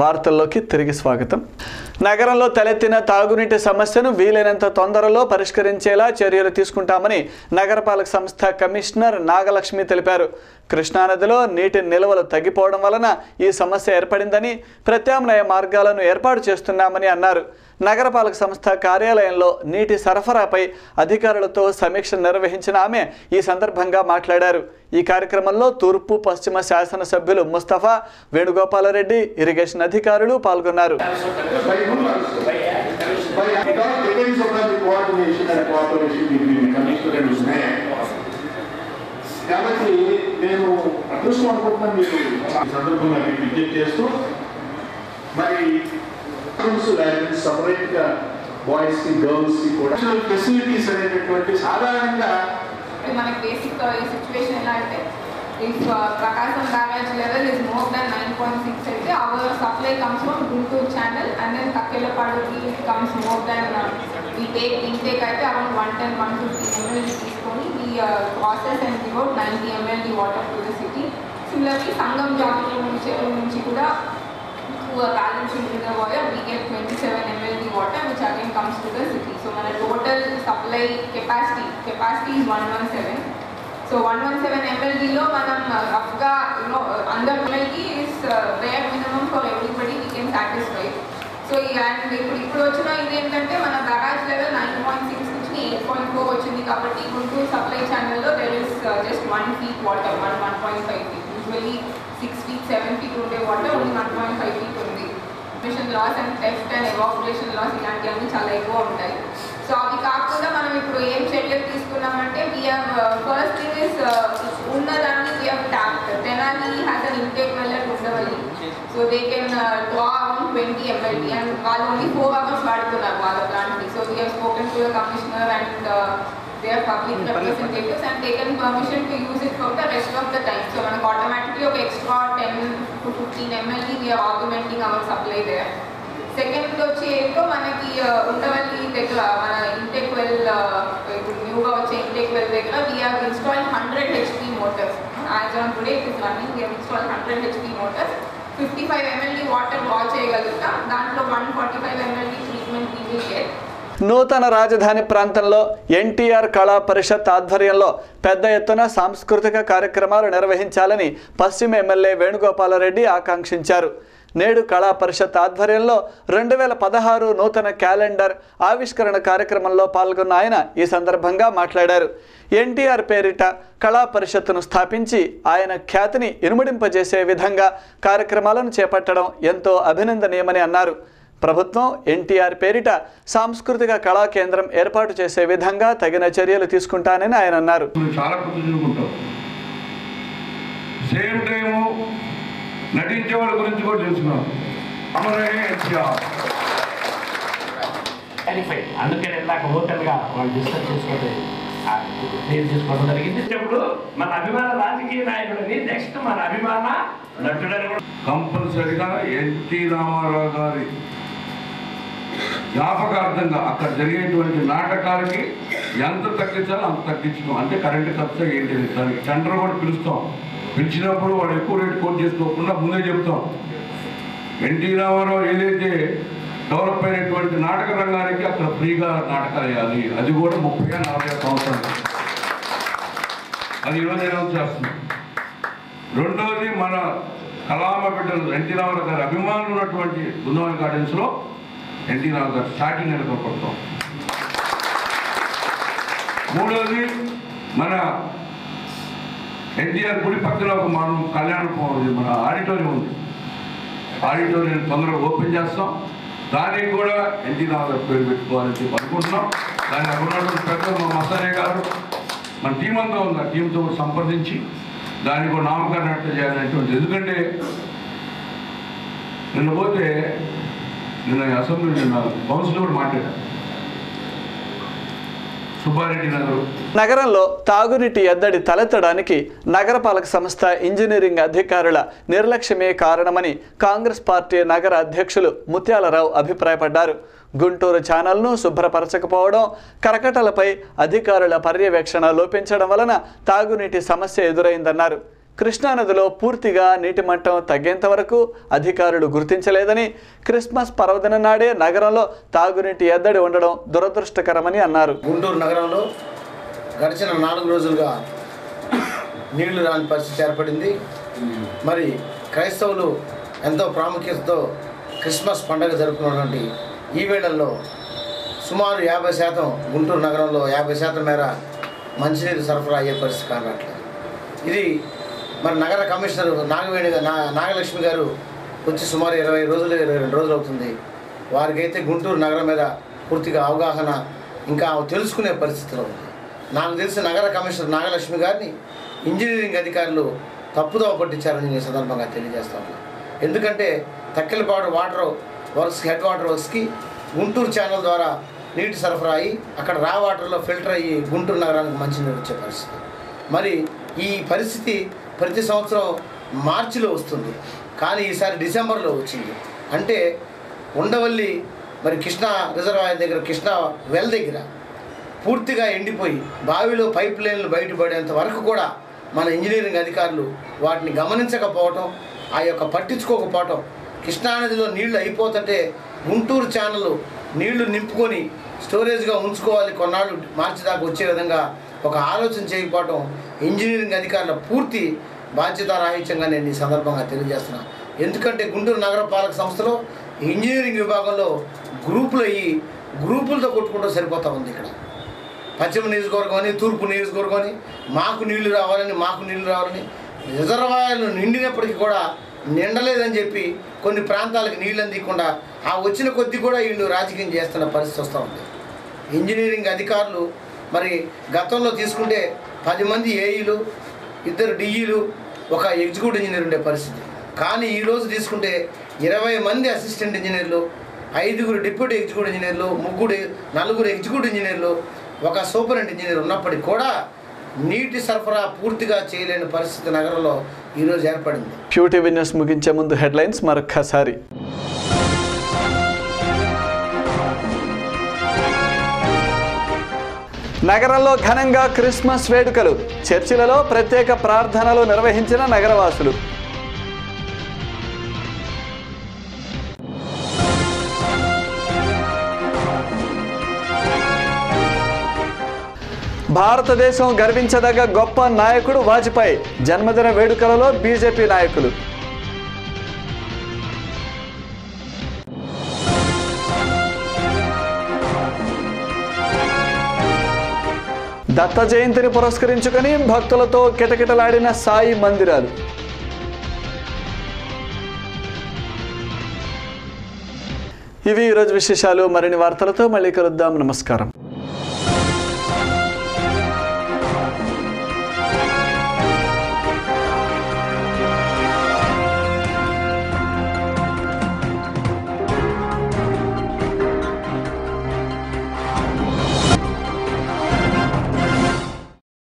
వార్తల్లోకి తిరిగి స్వాగతం నగరంలో తలెత్తిన తాగునీటి సమస్యను వీలైనంత తొందరలో పరిష్కరించేలా చర్యలు తీసుకుంటామని నగరపాలక సంస్థ కమిషనర్ నాగలక్ష్మి తెలిపారు కృష్ణానదిలో నీటి నిల్వలు తగ్గిపోవడం వలన ఈ సమస్య ఏర్పడిందని ప్రత్యామ్నాయ మార్గాలను ఏర్పాటు చేస్తున్నామని అన్నారు నగరపాలక సంస్థ కార్యాలయంలో నీటి సరఫరాపై అధికారులతో సమీక్ష నిర్వహించిన ఆమె ఈ సందర్భంగా మాట్లాడారు ఈ కార్యక్రమంలో తూర్పు పశ్చిమ శాసనసభ్యులు ముస్తఫా వేణుగోపాలరెడ్డి ఇరిగేషన్ అధికారులు పాల్గొన్నారు By whom also? By, it all depends upon the coordination and cooperation between the commissioner and his mayor. కాబట్టి నేను అదృష్టం అనుకుంటున్నాను మీరు ఈ సందర్భంగా మీకు విజ్ఞప్తి చేస్తూ మరి సపరేట్ గా బాయ్స్ కి గర్ల్స్ కి కూడా ఫెసిలిటీస్ అనేటటువంటి సాధారణంగా మనకి బేసిక్ సిచ్యువేషన్ ఎలా అంటే if Prakasam barrage level is more than nine point six అయితే our supply comes from Guntur channel and then తక్కెళ్ళపాడుకి కమ్స్ మోర్ దెన్ ఈ టేక్ ఇంటేక్ అయితే around one ten one fifty ML తీసుకొని ఈ process and give out ninety ML the water to the city similarly Sangam జాతర నుంచి నుంచి కూడా to a balancing reservoir, we get 27 ml the water, which again comes to the city. So, మన total supply capacity, capacity is 117. So, 117 ml లో మనం రఫ్గా you know అందర్ ml is uh, bare minimum for everybody we can satisfy. So ఈ and ఇప్పుడు ఇప్పుడు వచ్చిన ఇది ఏంటంటే మన barrage level nine point six నుంచి ఎయిట్ పాయింట్ ఫోర్ వచ్చింది కాబట్టి గుంటూరు సప్లై ఛానల్లో there is just one feet water one one point five feet usually six feet seven feet ఉండే water only one point five feet ఉంది mission loss and test and evaporation loss ఇలాంటివన్నీ చాలా ఎక్కువ ఉంటాయి so అవి కాకుండా మనం ఇప్పుడు ఏం చర్యలు తీసుకున్నామంటే వీఆర్ ఫస్ట్ థింగ్ ఇస్ ఉన్నదాన్ని we're tap Tenali has an intake well at Undavalli so they can draw around twenty MLT and వాళ్ళు ఓన్లీ ఫోర్ అవర్స్ వాడుతున్నారు వాళ్ళ ప్లాంట్కి so we have spoken to the commissioner and they are public representatives and taken permission to use it for the rest of the time so మనకు automatically ఒక extra ten to fifteen MLT we're augmenting our supply there second వచ్చి ఏంటో మనకి ఉండవల్లి దగ్గర మన intake well ఇప్పుడు న్యూగా వచ్చే ఇంటెక్ వెల్ దగ్గర we're install hundred HP motors as on today it is running we're install hundred HP motors fifty five MLT water draw చేయగలుగుతాం దాంట్లో one forty five MLT treatment we will get నూతన రాజధాని ప్రాంతంలో ఎన్టీఆర్ కళా పరిషత్ ఆధ్వర్యంలో పెద్ద ఎత్తున సాంస్కృతిక కార్యక్రమాలు నిర్వహించాలని పశ్చిమ ఎమ్మెల్యే వేణుగోపాలరెడ్డి ఆకాంక్షించారు నేడు కళా పరిషత్ ఆధ్వర్యంలో రెండు వేల పదహారు నూతన క్యాలెండర్ ఆవిష్కరణ కార్యక్రమంలో పాల్గొన్న ఆయన ఈ సందర్భంగా మాట్లాడారు ఎన్టీఆర్ పేరిట కళా పరిషత్తును స్థాపించి ఆయన ఖ్యాతిని ఇనుమడింపజేసే విధంగా కార్యక్రమాలను చేపట్టడం ఎంతో అభినందనీయమని అన్నారు ప్రభుత్వం ఎన్టీఆర్ పేరిట సాంస్కృతిక కళా కేంద్రం ఏర్పాటు చేసే విధంగా తగిన చర్యలు తీసుకుంటానని ఆయన అన్నారు నువ్వు చాలా గుర్తుంచుకుంటావు సేమ్ టైము నటించే వాళ్ళ గురించి కూడా తెలుసుకున్నావు అమరే ఎన్టీఆర్ క్వాలిఫైడ్ అందుకని ఇందాక ఓపెన్గా వాళ్ళు డిస్కస్ చేసుకుంటే క్లియర్ చేసుకోవడం జరిగింది ఇప్పుడు మన అభిమాన రాజకీయ నాయకుడిని నెక్స్ట్ మన అభిమాన నటుడని కూడా కంపల్సరిగా ఎన్టీ రామారావు గారి జ్ఞాపకార్థంగా అక్కడ జరిగేటువంటి నాటకాలకి ఎంత తగ్గించాలో అంత తగ్గించుకోం అంటే కరెంట్ ఖర్చు ఏంటి దానికి టెండర్ కూడా పిలుస్తాం పిలిచినప్పుడు వాడు ఎక్కువ రేటు కోట్ చేసుకోకుండా ముందే చెప్తాం ఎన్టీ రామారావు ఏదైతే డెవలప్ అయినటువంటి నాటక రంగానికి అక్కడ ఫ్రీగా నాటకాలు వేయాలి అది కూడా ముప్పై నలభై సంవత్సరాలు అది ఈరోజు అనౌన్స్ చేస్తున్నాం రెండవది మన కలామ బిడ్డలు ఎన్టీ రామారావు గారి అభిమానులు ఉన్నటువంటి బృందావన్ గార్డెన్స్లో ఎన్టీ రామారావు గారు స్టార్టింగ్ నెలకొల్పడతాం మూడవది మన ఎన్టీఆర్ గుడి పక్కన ఒక మనం కళ్యాణ మన ఆడిటోరియం ఉంది ఆడిటోరియం తొందరగా ఓపెన్ చేస్తాం దానికి కూడా ఎన్టీ రామారావు పేరు పెట్టుకోవాలని చెప్పి అనుకుంటున్నాం దాన్ని అక్కడ ఉన్నటువంటి పెద్దలు మా మసానే గారు మన టీం అంతా ఉంది ఆ టీంతో సంప్రదించి దానికి కూడా నామకరణ ఎట్లా చేయాలనేటువంటి ఎందుకంటే నిన్న పోతే నిన్న అసెంబ్లీ నిన్న కౌన్సిల్ కూడా మాట్లాడారు సుబ్బారెడ్డి నగర్ నగరంలో తాగునీటి ఎద్దడి తలెత్తడానికి నగరపాలక సంస్థ ఇంజనీరింగ్ అధికారుల నిర్లక్ష్యమే కారణమని కాంగ్రెస్ పార్టీ నగర అధ్యక్షులు ముత్యాలరావు అభిప్రాయపడ్డారు గుంటూరు ఛానల్ను శుభ్రపరచకపోవడం కరకటలపై అధికారుల పర్యవేక్షణ లోపించడం వలన తాగునీటి సమస్య ఎదురైందన్నారు కృష్ణానదిలో పూర్తిగా నీటి మట్టం తగ్గేంత వరకు అధికారులు గుర్తించలేదని క్రిస్మస్ పర్వదిన నాడే నగరంలో తాగునీటి ఎద్దడి ఉండడం దురదృష్టకరమని అన్నారు గుంటూరు నగరంలో గడిచిన నాలుగు రోజులుగా నీళ్లు రాని పరిస్థితి ఏర్పడింది మరి క్రైస్తవులు ఎంతో ప్రాముఖ్యతతో క్రిస్మస్ పండుగ జరుపుకున్నటువంటి ఈ వేళల్లో సుమారు యాభై శాతం గుంటూరు నగరంలో యాభై శాతం మేర మంచినీరు సరఫరా అయ్యే పరిస్థితి కానట్లేదు ఇది మరి నగర కమిషనర్ నాగవేణి గా- నా నాగలక్ష్మి గారు వచ్చి సుమారు ఇరవై రోజులు ఇరవై రెండు రోజులు అవుతుంది వారికైతే గుంటూరు నగరం మీద పూర్తిగా అవగాహన ఇంకా తెలుసుకునే పరిస్థితిలో ఉంది నాకు తెలిసి నగర కమిషనర్ నాగలక్ష్మి గారిని ఇంజనీరింగ్ అధికారులు తప్పుదోవ పట్టించారని నేను ఈ సందర్భంగా తెలియజేస్తా ఉన్నాను ఎందుకంటే Takkellapadu water works head water వర్క్స్కి గుంటూరు ఛానల్ ద్వారా నీటి సరఫరా అయ్యి అక్కడ రా వాటర్లో ఫిల్టర్ అయ్యి గుంటూరు నగరానికి మంచినీరు వచ్చే పరిస్థితి మరి ఈ పరిస్థితి ప్రతి సంవత్సరం మార్చిలో వస్తుంది కానీ ఈసారి డిసెంబర్లో వచ్చింది అంటే ఉండవల్లి మరి కృష్ణా రిజర్వాయర్ దగ్గర కృష్ణా వెల్ దగ్గర పూర్తిగా ఎండిపోయి బావిలో పైప్ లైన్లు బయటపడేంత వరకు కూడా మన ఇంజనీరింగ్ అధికారులు వాటిని గమనించకపోవటం ఆ యొక్క పట్టించుకోకపోవటం కృష్ణానదిలో నీళ్లు అయిపోతుంటే గుంటూరు ఛానల్ నీళ్లు నింపుకొని స్టోరేజ్గా ఉంచుకోవాలి కొన్నాళ్ళు మార్చి దాకా వచ్చే విధంగా ఒక ఆలోచన చేయకపోవటం ఇంజనీరింగ్ అధికారుల పూర్తి బాధ్యతారాహిత్యంగా నేను ఈ సందర్భంగా తెలియజేస్తున్నా ఎందుకంటే గుంటూరు నగరపాలక సంస్థలో ఇంజనీరింగ్ విభాగంలో గ్రూపులు అయ్యి గ్రూపులతో కొట్టుకుంటూ సరిపోతా ఉంది ఇక్కడ పశ్చిమ నియోజకవర్గం అని తూర్పు నియోజకవర్గం అని మాకు నీళ్లు రావాలని మాకు నీళ్లు రావాలని రిజర్వాయర్లు నిండినప్పటికీ కూడా నిండలేదని చెప్పి కొన్ని ప్రాంతాలకు నీళ్ళు అందికుండా ఆ వచ్చిన కొద్దీ కూడా వీళ్ళు రాజకీయం చేస్తున్న పరిస్థితి వస్తూ ఉంది ఇంజనీరింగ్ అధికారులు మరి గతంలో తీసుకుంటే పది మంది ఏఈలు ఇద్దరు డిఈలు ఒక ఎగ్జిక్యూటివ్ ఇంజనీర్ ఉండే పరిస్థితి కానీ ఈరోజు తీసుకుంటే ఇరవై మంది అసిస్టెంట్ ఇంజనీర్లు ఐదుగురు డిప్యూటీ ఎగ్జిక్యూటివ్ ఇంజనీర్లు ముగ్గురు నలుగురు ఎగ్జిక్యూటివ్ ఇంజనీర్లు ఒక సూపరింట్ ఇంజనీర్ ఉన్నప్పటికీ కూడా నీటి సరఫరా పూర్తిగా చేయలేని పరిస్థితి నగరంలో ఈరోజు ఏర్పడింది క్యూటీవీ న్యూస్ ముగించే ముందు హెడ్లైన్స్ మరొక్కసారి నగరంలో ఘనంగా క్రిస్మస్ వేడుకలు చర్చిలలో ప్రత్యేక ప్రార్థనలు నిర్వహించిన నగరవాసులు భారతదేశం గర్వించదగ్గ గొప్ప నాయకుడు వాజ్పేయి జన్మదిన వేడుకలలో బీజేపీ నాయకులు దత్త జయంతిని పురస్కరించుకొని భక్తులతో కిటకిటలాడిన సాయి మందిరాలు ఇవి ఈరోజు విశేషాలు మరిన్ని వార్తలతో మళ్ళీ కలుద్దాం నమస్కారం